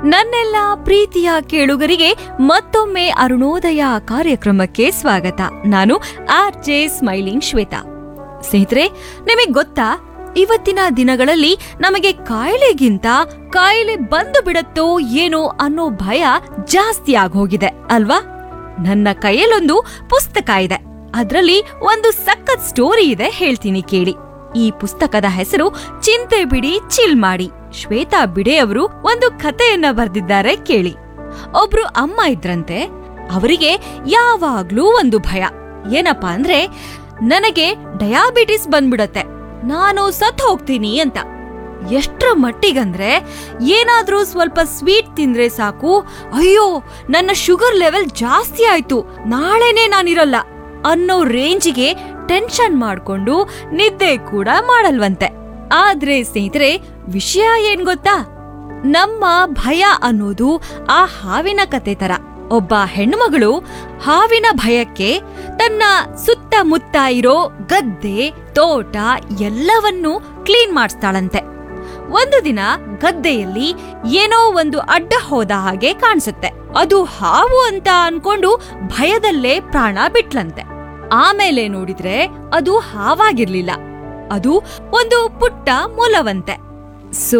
ನನ್ನೆಲ್ಲ ಪ್ರೀತಿಯ ಕೇಳುಗರಿಗೆ ಮತ್ತೊಮ್ಮೆ ಅರುಣೋದಯ ಕಾರ್ಯಕ್ರಮಕ್ಕೆ ಸ್ವಾಗತ ನಾನು ಆರ್ ಜೆ ಸ್ಮೈಲಿಂಗ್ ಶ್ವೇತಾ ಸ್ನೇಹಿತರೆ ನಿಮಗೆ ಗೊತ್ತಾ ಇವತ್ತಿನ ದಿನಗಳಲ್ಲಿ ನಮಗೆ ಕಾಯಿಲೆಗಿಂತ ಕಾಯಿಲೆ ಬಂದು ಬಿಡತ್ತೋ ಏನೋ ಅನ್ನೋ ಭಯ ಜಾಸ್ತಿ ಆಗೋಗಿದೆ ಅಲ್ವಾ ನನ್ನ ಕೈಯಲ್ಲೊಂದು ಪುಸ್ತಕ ಇದೆ ಅದ್ರಲ್ಲಿ ಒಂದು ಸಖತ್ ಸ್ಟೋರಿ ಇದೆ ಹೇಳ್ತೀನಿ ಕೇಳಿ ಈ ಪುಸ್ತಕದ ಹೆಸರು ಚಿಂತೆ ಬಿಡಿ ಚಿಲ್ ಮಾಡಿ ಶ್ವೇತಾ ಬಿಡೆ ಅವರು ಒಂದು ಕಥೆಯನ್ನ ಬರೆದಿದ್ದಾರೆ ಕೇಳಿ ಒಬ್ರು ಅಮ್ಮ ಇದ್ರಂತೆ ಅವರಿಗೆ ಯಾವಾಗ್ಲೂ ಒಂದು ಭಯ ಏನಪ್ಪಾ ಅಂದ್ರೆ ನನಗೆ ಡಯಾಬಿಟಿಸ್ ಬಂದ್ಬಿಡತ್ತೆ ನಾನು ಸತ್ ಹೋಗ್ತೀನಿ ಅಂತ ಎಷ್ಟ್ರ ಮಟ್ಟಿಗಂದ್ರೆ ಏನಾದ್ರೂ ಸ್ವಲ್ಪ ಸ್ವೀಟ್ ತಿಂದ್ರೆ ಸಾಕು ಅಯ್ಯೋ ನನ್ನ ಶುಗರ್ ಲೆವೆಲ್ ಜಾಸ್ತಿ ಆಯ್ತು ನಾಳೆನೆ ನಾನಿರಲ್ಲ ಅನ್ನೋ ರೇಂಜಿಗೆ ಟೆನ್ಷನ್ ಮಾಡ್ಕೊಂಡು ನಿದ್ದೆ ಕೂಡ ಮಾಡಲ್ವಂತೆ ಆದ್ರೆ ಸ್ನೇಹಿತರೆ ವಿಷಯ ಏನ್ ಗೊತ್ತಾ ನಮ್ಮ ಭಯ ಅನ್ನೋದು ಆ ಹಾವಿನ ಕತೆ ತರ ಒಬ್ಬ ಹೆಣ್ಣುಮಗಳು ಹಾವಿನ ಭಯಕ್ಕೆ ತನ್ನ ಸುತ್ತಮುತ್ತ ಇರೋ ಗದ್ದೆ ತೋಟ ಎಲ್ಲವನ್ನೂ ಕ್ಲೀನ್ ಮಾಡಿಸ್ತಾಳಂತೆ ಒಂದು ದಿನ ಗದ್ದೆಯಲ್ಲಿ ಏನೋ ಒಂದು ಅಡ್ಡ ಹೋದ ಹಾಗೆ ಕಾಣಿಸುತ್ತೆ ಅದು ಹಾವು ಅಂತ ಅನ್ಕೊಂಡು ಭಯದಲ್ಲೇ ಪ್ರಾಣ ಬಿಟ್ಲಂತೆ ಆಮೇಲೆ ನೋಡಿದ್ರೆ ಅದು ಹಾವಾಗಿರ್ಲಿಲ್ಲ ಅದು ಒಂದು ಪುಟ್ಟ ಮೊಲವಂತೆ ಸೊ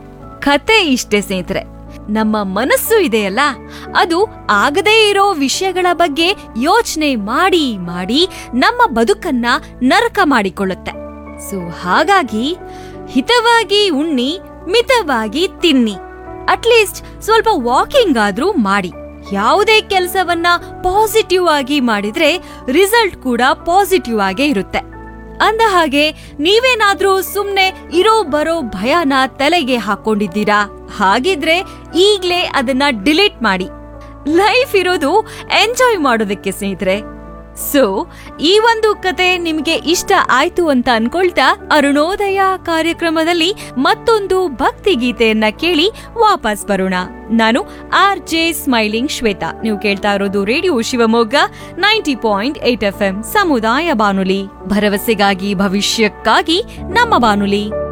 ಕತೆ ಇಷ್ಟೇ ಸ್ನೇಹಿತರೆ ನಮ್ಮ ಮನಸ್ಸು ಇದೆಯಲ್ಲ ಅದು ಆಗದೇ ಇರೋ ವಿಷಯಗಳ ಬಗ್ಗೆ ಯೋಚನೆ ಮಾಡಿ ಮಾಡಿ ನಮ್ಮ ಬದುಕನ್ನ ನರಕ ಮಾಡಿಕೊಳ್ಳುತ್ತೆ ಸೊ ಹಾಗಾಗಿ ಹಿತವಾಗಿ ಉಣ್ಣಿ ಮಿತವಾಗಿ ತಿನ್ನಿ ಅಟ್ಲೀಸ್ಟ್ ಸ್ವಲ್ಪ ವಾಕಿಂಗ್ ಆದ್ರೂ ಮಾಡಿ ಯಾವುದೇ ಕೆಲಸವನ್ನ ಪಾಸಿಟಿವ್ ಆಗಿ ಮಾಡಿದ್ರೆ ರಿಸಲ್ಟ್ ಕೂಡ ಪಾಸಿಟಿವ್ ಆಗೇ ಇರುತ್ತೆ ಅಂದ ಹಾಗೆ ನೀವೇನಾದ್ರೂ ಸುಮ್ನೆ ಇರೋ ಬರೋ ಭಯನ ತಲೆಗೆ ಹಾಕೊಂಡಿದ್ದೀರಾ ಹಾಗಿದ್ರೆ ಈಗ್ಲೇ ಅದನ್ನ ಡಿಲೀಟ್ ಮಾಡಿ ಲೈಫ್ ಇರೋದು ಎಂಜಾಯ್ ಮಾಡೋದಕ್ಕೆ ಸ್ನೇಹಿತರೆ ಸೊ ಈ ಒಂದು ಕತೆ ನಿಮ್ಗೆ ಇಷ್ಟ ಆಯ್ತು ಅಂತ ಅನ್ಕೊಳ್ತಾ ಅರುಣೋದಯ ಕಾರ್ಯಕ್ರಮದಲ್ಲಿ ಮತ್ತೊಂದು ಭಕ್ತಿ ಗೀತೆಯನ್ನ ಕೇಳಿ ವಾಪಸ್ ಬರೋಣ ನಾನು ಆರ್ ಜೆ ಸ್ಮೈಲಿಂಗ್ ಶ್ವೇತಾ ನೀವು ಕೇಳ್ತಾ ಇರೋದು radio Shivamogga ninety point eight F M ಸಮುದಾಯ ಬಾನುಲಿ ಭರವಸೆಗಾಗಿ ಭವಿಷ್ಯಕ್ಕಾಗಿ ನಮ್ಮ ಬಾನುಲಿ